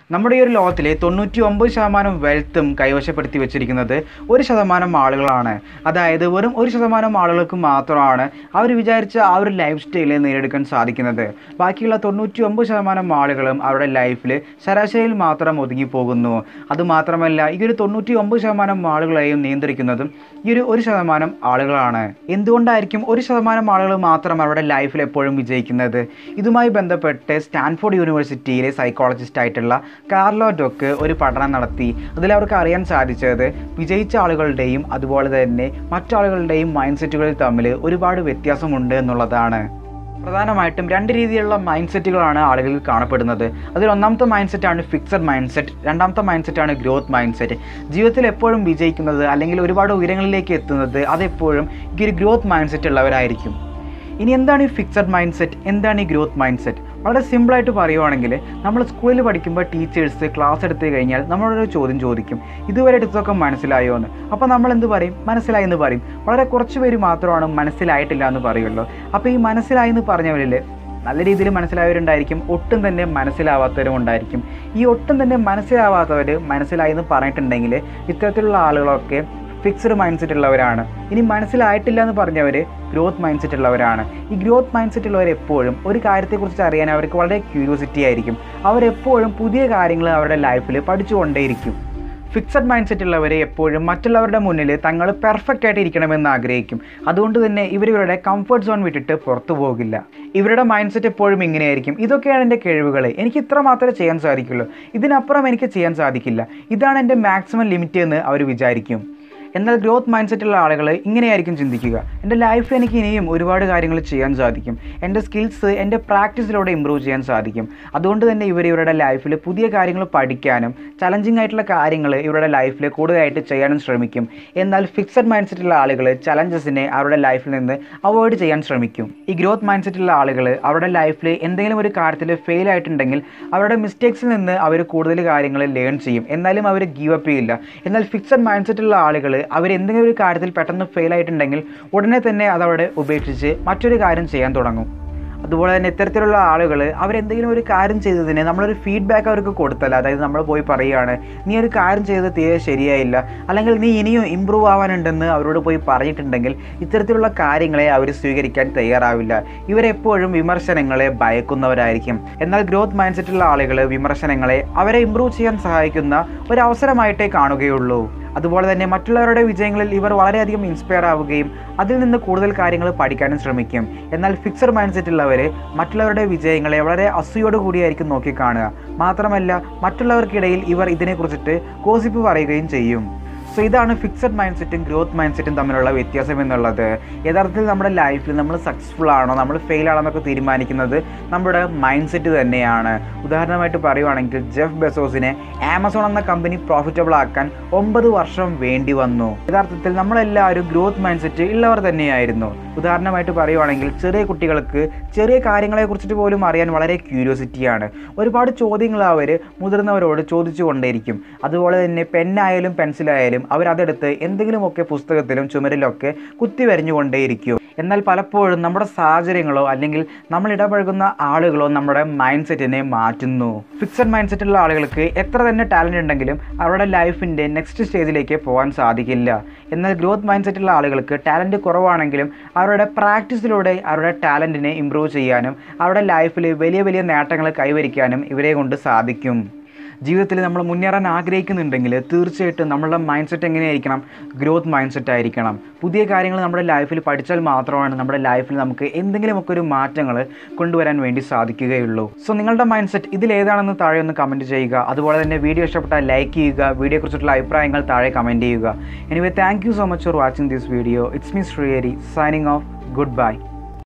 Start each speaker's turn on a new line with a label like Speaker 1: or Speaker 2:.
Speaker 1: നമ്മുടെ ഈ ഒരു ലോകത്തിലെ തൊണ്ണൂറ്റി ഒമ്പത് ശതമാനം വെൽത്തും കൈവശപ്പെടുത്തി വെച്ചിരിക്കുന്നത് ഒരു ശതമാനം ആളുകളാണ് അതായത് വെറും ഒരു ശതമാനം ആളുകൾക്ക് മാത്രമാണ് അവർ വിചാരിച്ച ആ ഒരു ലൈഫ് സ്റ്റൈല് നേടിയെടുക്കാൻ സാധിക്കുന്നത് ബാക്കിയുള്ള തൊണ്ണൂറ്റി ഒമ്പത് ശതമാനം ആളുകളും അവരുടെ ലൈഫിൽ ശരാശരിയിൽ മാത്രം ഒതുങ്ങിപ്പോകുന്നു അതുമാത്രമല്ല ഈ ഒരു തൊണ്ണൂറ്റി ഒമ്പത് ശതമാനം ആളുകളെയും നിയന്ത്രിക്കുന്നതും ഈ ഒരു ഒരു ശതമാനം ആളുകളാണ് എന്തുകൊണ്ടായിരിക്കും ഒരു ശതമാനം ആളുകൾ മാത്രം അവരുടെ ലൈഫിൽ എപ്പോഴും വിജയിക്കുന്നത് ഇതുമായി ബന്ധപ്പെട്ട് സ്റ്റാൻഫോർഡ് യൂണിവേഴ്സിറ്റിയിലെ സൈക്കോളജിസ്റ്റ് ആയിട്ടുള്ള കാർലോ ഡൊക്ക് ഒരു പഠനം നടത്തി അതിൽ അവർക്ക് അറിയാൻ സാധിച്ചത് വിജയിച്ച ആളുകളുടെയും അതുപോലെ തന്നെ മറ്റാളുകളുടെയും മൈൻഡ് സെറ്റുകളിൽ തമ്മിൽ ഒരുപാട് വ്യത്യാസമുണ്ട് എന്നുള്ളതാണ് പ്രധാനമായിട്ടും രണ്ട് രീതിയിലുള്ള മൈൻഡ് സെറ്റുകളാണ് ആളുകളിൽ കാണപ്പെടുന്നത് അതിൽ ഒന്നാമത്തെ മൈൻഡ് സെറ്റാണ് ഫിക്സഡ് മൈൻഡ് സെറ്റ് രണ്ടാമത്തെ മൈൻഡ് സെറ്റാണ് ഗ്രോത്ത് മൈൻഡ് സെറ്റ് ജീവിതത്തിൽ എപ്പോഴും വിജയിക്കുന്നത് അല്ലെങ്കിൽ ഒരുപാട് ഉയരങ്ങളിലേക്ക് എത്തുന്നത് അതെപ്പോഴും ഈ ഒരു ഗ്രോത്ത് മൈൻഡ് സെറ്റ് ഉള്ളവരായിരിക്കും ഇനി എന്താണ് ഈ ഫിക്സഡ് മൈൻഡ് സെറ്റ് എന്താണ് ഈ ഗ്രോത്ത് മൈൻഡ് സെറ്റ് വളരെ സിമ്പിളായിട്ട് പറയുവാണെങ്കിൽ നമ്മൾ സ്കൂളിൽ പഠിക്കുമ്പോൾ ടീച്ചേഴ്സ് ക്ലാസ് എടുത്തു കഴിഞ്ഞാൽ നമ്മളോടൊരു ചോദ്യം ചോദിക്കും ഇതുവരെ എടുത്തൊക്കെ മനസ്സിലായോ എന്ന് അപ്പോൾ നമ്മൾ എന്ത് പറയും മനസ്സിലായി എന്ന് പറയും വളരെ കുറച്ച് പേര് മാത്രമാണ് മനസ്സിലായിട്ടില്ല എന്ന് പറയുള്ളൂ അപ്പോൾ ഈ മനസ്സിലായി എന്ന് പറഞ്ഞവരിൽ നല്ല രീതിയിൽ മനസ്സിലായവരുണ്ടായിരിക്കും ഒട്ടും തന്നെ മനസ്സിലാവാത്തവരും ഉണ്ടായിരിക്കും ഈ ഒട്ടും തന്നെ മനസ്സിലാവാത്തവർ മനസ്സിലായി എന്ന് പറഞ്ഞിട്ടുണ്ടെങ്കിൽ ഇത്തരത്തിലുള്ള ആളുകളൊക്കെ ഫിക്സ്ഡ് മൈൻഡ് സെറ്റ് ഉള്ളവരാണ് ഇനി മനസ്സിലായിട്ടില്ല എന്ന് പറഞ്ഞവർ ഗ്രോത്ത് മൈൻഡ് സെറ്റ് ഉള്ളവരാണ് ഈ ഗ്രോത്ത് മൈൻഡ് സെറ്റ് ഉള്ളവർ എപ്പോഴും ഒരു കാര്യത്തെക്കുറിച്ച് അറിയാൻ അവർക്ക് വളരെ ക്യൂരിയോസിറ്റി ആയിരിക്കും അവരെപ്പോഴും പുതിയ കാര്യങ്ങൾ അവരുടെ ലൈഫിൽ പഠിച്ചുകൊണ്ടേയിരിക്കും ഫിക്സഡ് മൈൻഡ് സെറ്റ് ഉള്ളവർ എപ്പോഴും മറ്റുള്ളവരുടെ മുന്നിൽ തങ്ങൾ പെർഫെക്റ്റ് ആയിട്ട് ഇരിക്കണമെന്ന് ആഗ്രഹിക്കും അതുകൊണ്ട് തന്നെ ഇവർ ഇവരുടെ കംഫർട്ട് സോൺ വിട്ടിട്ട് പുറത്തു പോകില്ല ഇവരുടെ മൈൻഡ് സെറ്റ് എപ്പോഴും ഇങ്ങനെയായിരിക്കും ഇതൊക്കെയാണ് എൻ്റെ കഴിവുകൾ എനിക്ക് ഇത്ര മാത്രമേ ചെയ്യാൻ സാധിക്കുള്ളൂ ഇതിനപ്പുറം എനിക്ക് ചെയ്യാൻ സാധിക്കില്ല ഇതാണ് എൻ്റെ മാക്സിമം ലിമിറ്റ് എന്ന് അവർ വിചാരിക്കും എന്നാൽ ഗ്രോത്ത് മൈൻഡ് സെറ്റുള്ള ആളുകൾ ഇങ്ങനെയായിരിക്കും ചിന്തിക്കുക എൻ്റെ ലൈഫിൽ എനിക്ക് ഇനിയും ഒരുപാട് കാര്യങ്ങൾ ചെയ്യാൻ സാധിക്കും എൻ്റെ സ്കിൽസ് എൻ്റെ പ്രാക്ടീസിലൂടെ ഇമ്പ്രൂവ് ചെയ്യാൻ സാധിക്കും അതുകൊണ്ട് തന്നെ ഇവർ ഇവരുടെ ലൈഫിൽ പുതിയ കാര്യങ്ങൾ പഠിക്കാനും ചലഞ്ചിങ് ആയിട്ടുള്ള കാര്യങ്ങൾ ഇവരുടെ ലൈഫിൽ കൂടുതലായിട്ട് ചെയ്യാനും ശ്രമിക്കും എന്നാൽ ഫിക്സഡ് മൈൻഡ് സെറ്റുള്ള ആളുകൾ ചലഞ്ചസിനെ അവരുടെ ലൈഫിൽ നിന്ന് അവോയ്ഡ് ചെയ്യാൻ ശ്രമിക്കും ഈ ഗ്രോത്ത് മൈൻഡ് സെറ്റുള്ള ആളുകൾ അവരുടെ ലൈഫിൽ എന്തെങ്കിലും ഒരു കാര്യത്തിൽ ഫെയിൽ ആയിട്ടുണ്ടെങ്കിൽ അവരുടെ മിസ്റ്റേക്സിൽ നിന്ന് അവർ കൂടുതൽ കാര്യങ്ങൾ ലേൺ ചെയ്യും എന്നാലും അവർ ഗീവ് അപ്പ് ചെയ്യില്ല എന്നാൽ ഫിക്സഡ് മൈൻഡ് സെറ്റുള്ള ആളുകൾ അവർ എന്തെങ്കിലും ഒരു കാര്യത്തിൽ പെട്ടെന്ന് ഫെയിൽ ആയിട്ടുണ്ടെങ്കിൽ ഉടനെ തന്നെ അതവിടെ ഉപേക്ഷിച്ച് മറ്റൊരു കാര്യം ചെയ്യാൻ തുടങ്ങും അതുപോലെ തന്നെ ഇത്തരത്തിലുള്ള ആളുകൾ അവരെന്തെങ്കിലും ഒരു കാര്യം ചെയ്തതിന് നമ്മളൊരു ഫീഡ്ബാക്ക് അവർക്ക് കൊടുത്തല്ല അതായത് നമ്മൾ പോയി പറയുകയാണ് നീ ഒരു കാര്യം ചെയ്തത് തീരെ ശരിയായില്ല അല്ലെങ്കിൽ നീ ഇനിയും ഇമ്പ്രൂവ് ആവാനുണ്ടെന്ന് അവരോട് പോയി പറഞ്ഞിട്ടുണ്ടെങ്കിൽ ഇത്തരത്തിലുള്ള കാര്യങ്ങളെ അവർ സ്വീകരിക്കാൻ തയ്യാറാവില്ല ഇവരെപ്പോഴും വിമർശനങ്ങളെ ഭയക്കുന്നവരായിരിക്കും എന്നാൽ ഗ്രോത്ത് മൈൻഡ് സെറ്റുള്ള ആളുകൾ വിമർശനങ്ങളെ അവരെ ഇമ്പ്രൂവ് ചെയ്യാൻ സഹായിക്കുന്ന ഒരു അവസരമായിട്ടേ കാണുകയുള്ളൂ അതുപോലെ തന്നെ മറ്റുള്ളവരുടെ വിജയങ്ങളിൽ ഇവർ വളരെയധികം ഇൻസ്പയർ ആവുകയും അതിൽ നിന്ന് കൂടുതൽ കാര്യങ്ങൾ പഠിക്കാനും ശ്രമിക്കും എന്നാൽ ഫിക്സഡ് മൈൻഡ് സെറ്റ് ഉള്ളവർ മറ്റുള്ളവരുടെ വിജയങ്ങളെ വളരെ അസൂയോട് കൂടിയായിരിക്കും നോക്കിക്കാണുക മാത്രമല്ല മറ്റുള്ളവർക്കിടയിൽ ഇവർ ഇതിനെക്കുറിച്ചിട്ട് ഗോസിപ്പ് പറയുകയും ചെയ്യും സോ ഇതാണ് ഫിക്സഡ് മൈൻഡ് സെറ്റും ഗ്രോത്ത് മൈൻഡ് സെറ്റും തമ്മിലുള്ള വ്യത്യാസം എന്നുള്ളത് യഥാർത്ഥത്തിൽ നമ്മുടെ ലൈഫിൽ നമ്മൾ സക്സസ്ഫുൾ ആണോ നമ്മൾ ഫെയിൽ ആണോ എന്നൊക്കെ തീരുമാനിക്കുന്നത് നമ്മുടെ മൈൻഡ് സെറ്റ് തന്നെയാണ് ഉദാഹരണമായിട്ട് പറയുവാണെങ്കിൽ ജെഫ് ബെസോസിനെ ആമസോൺ എന്ന കമ്പനി പ്രോഫിറ്റബിൾ ആക്കാൻ ഒമ്പത് വർഷം വേണ്ടി വന്നു യഥാർത്ഥത്തിൽ നമ്മളെല്ലാവരും ഗ്രോത്ത് മൈൻഡ് സെറ്റ് ഉള്ളവർ തന്നെയായിരുന്നു ഉദാഹരണമായിട്ട് പറയുവാണെങ്കിൽ ചെറിയ കുട്ടികൾക്ക് ചെറിയ കാര്യങ്ങളെ കുറിച്ചിട്ട് പോലും അറിയാൻ വളരെ ക്യൂരിയോസിറ്റിയാണ് ഒരുപാട് ചോദ്യങ്ങൾ അവർ മുതിർന്നവരോട് ചോദിച്ചു കൊണ്ടേയിരിക്കും അതുപോലെ തന്നെ പെന്നായാലും പെൻസിലായാലും അവരതെടുത്ത് എന്തെങ്കിലുമൊക്കെ പുസ്തകത്തിലും ചുമരിലൊക്കെ കുത്തി വരഞ്ഞുകൊണ്ടേയിരിക്കും എന്നാൽ പലപ്പോഴും നമ്മുടെ സാഹചര്യങ്ങളോ അല്ലെങ്കിൽ നമ്മൾ ഇടപഴകുന്ന ആളുകളോ നമ്മുടെ മൈൻഡ് സെറ്റിനെ മാറ്റുന്നു ഫിക്സഡ് മൈൻഡ് സെറ്റുള്ള ആളുകൾക്ക് എത്ര തന്നെ ടാലൻ്റ് ഉണ്ടെങ്കിലും അവരുടെ ലൈഫിൻ്റെ നെക്സ്റ്റ് സ്റ്റേജിലേക്ക് പോകാൻ സാധിക്കില്ല എന്നാൽ ഗ്രോത്ത് മൈൻഡ് സെറ്റുള്ള ആളുകൾക്ക് ടാലൻറ്റ് കുറവാണെങ്കിലും അവരുടെ പ്രാക്ടീസിലൂടെ അവരുടെ ടാലൻറ്റിനെ ഇമ്പ്രൂവ് ചെയ്യാനും അവരുടെ ലൈഫിൽ വലിയ വലിയ നേട്ടങ്ങൾ കൈവരിക്കാനും ഇവരെ കൊണ്ട് സാധിക്കും ജീവിതത്തിൽ നമ്മൾ മുന്നേറാൻ ആഗ്രഹിക്കുന്നുണ്ടെങ്കിൽ തീർച്ചയായിട്ടും നമ്മളുടെ മൈൻഡ് സെറ്റ് എങ്ങനെയായിരിക്കണം ഗ്രോത്ത് മൈൻഡ് സെറ്റ് ആയിരിക്കണം പുതിയ കാര്യങ്ങൾ നമ്മുടെ ലൈഫിൽ പഠിച്ചാൽ മാത്രമാണ് നമ്മുടെ ലൈഫിൽ നമുക്ക് എന്തെങ്കിലുമൊക്കെ ഒരു മാറ്റങ്ങൾ കൊണ്ടുവരാൻ വേണ്ടി സാധിക്കുകയുള്ളൂ സോ നിങ്ങളുടെ മൈൻഡ് സെറ്റ് ഇതിലേതാണെന്ന് താഴെ ഒന്ന് കമൻറ്റ് ചെയ്യുക അതുപോലെ തന്നെ വീഡിയോ ഇഷ്ടപ്പെട്ടാൽ ലൈക്ക് ചെയ്യുക വീഡിയോയെക്കുറിച്ചിട്ടുള്ള അഭിപ്രായങ്ങൾ താഴെ കമൻറ്റ് ചെയ്യുക anyway thank you so much for watching this video it's me Sreehari signing off good by